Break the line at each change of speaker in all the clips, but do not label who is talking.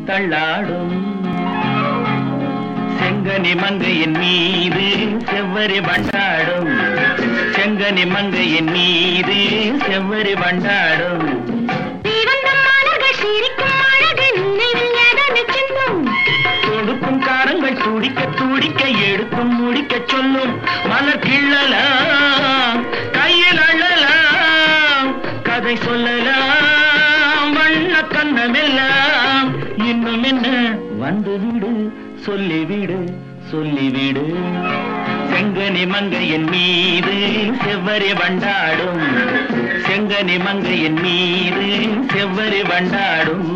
தள்ளாடும் செங்கனி மங்கையின் மீது செவ்வரி வண்டாடும் செங்கனி மங்கையின் மீது செவ்வரி வண்டாடும்
தீவந்த மாணர்கள் சிரிக்கும் அழகு நினைவில் எதனை சின்னம்
கொடுக்கும் காரங்கள் துடிக்க துடிக்க எடுக்கும் முடிக்க சொல்லும் மலர் கிள்ளலாம் கையில் அள்ளலாம் கதை சொல்லலாம் வண்ண கண்ணமெல்லாம் இன்னும் என்ன வந்து விடு சொல்லிவிடு சொல்லிவிடு செங்கனி மங்கையின் மீது செவ்வரி வண்டாடும் செங்கனி மங்கையின் மீது செவ்வரி வண்டாடும்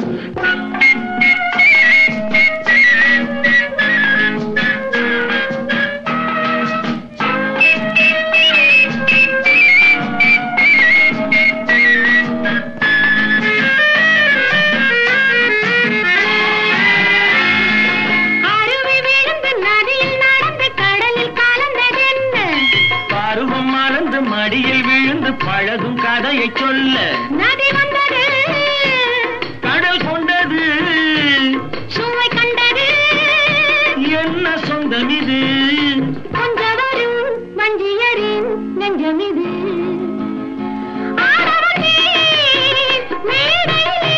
அருவி விழுந்து நதியில் நடந்து கடலில் கலந்ததென்ன
பருவம் மறந்து மடியில் விழுந்து பழகும் கதையை சொல்ல
நதி வந்தது
கடல் கொண்டது
சுவை கண்டது
என்ன சொந்தம் இது
கொஞ்ச வரும் வஞ்சியரின் நெஞ்சமிது ஆடவனே, மேடையிலே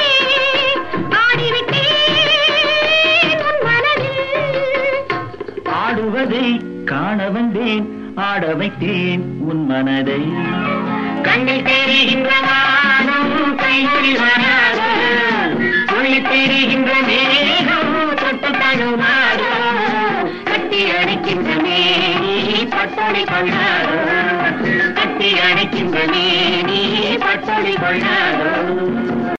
ஆடிவிட்டேன் உன் மனதில்
ஆடுவதை காண வந்தேன் ஆட வைத்தேன் உன் மனதை கண்ணில் தெரிகின்ற வானம் கைகளில் வராது சொல்லித் தெரிகின்ற மேகம் தொட்டு தழுவாது கட்டி அணைக்கின்ற மேனி பட்டொளி கொள்ளாதோ கட்டி அணைக்கின்ற மேனி பட்டொளி கொள்ளாதோ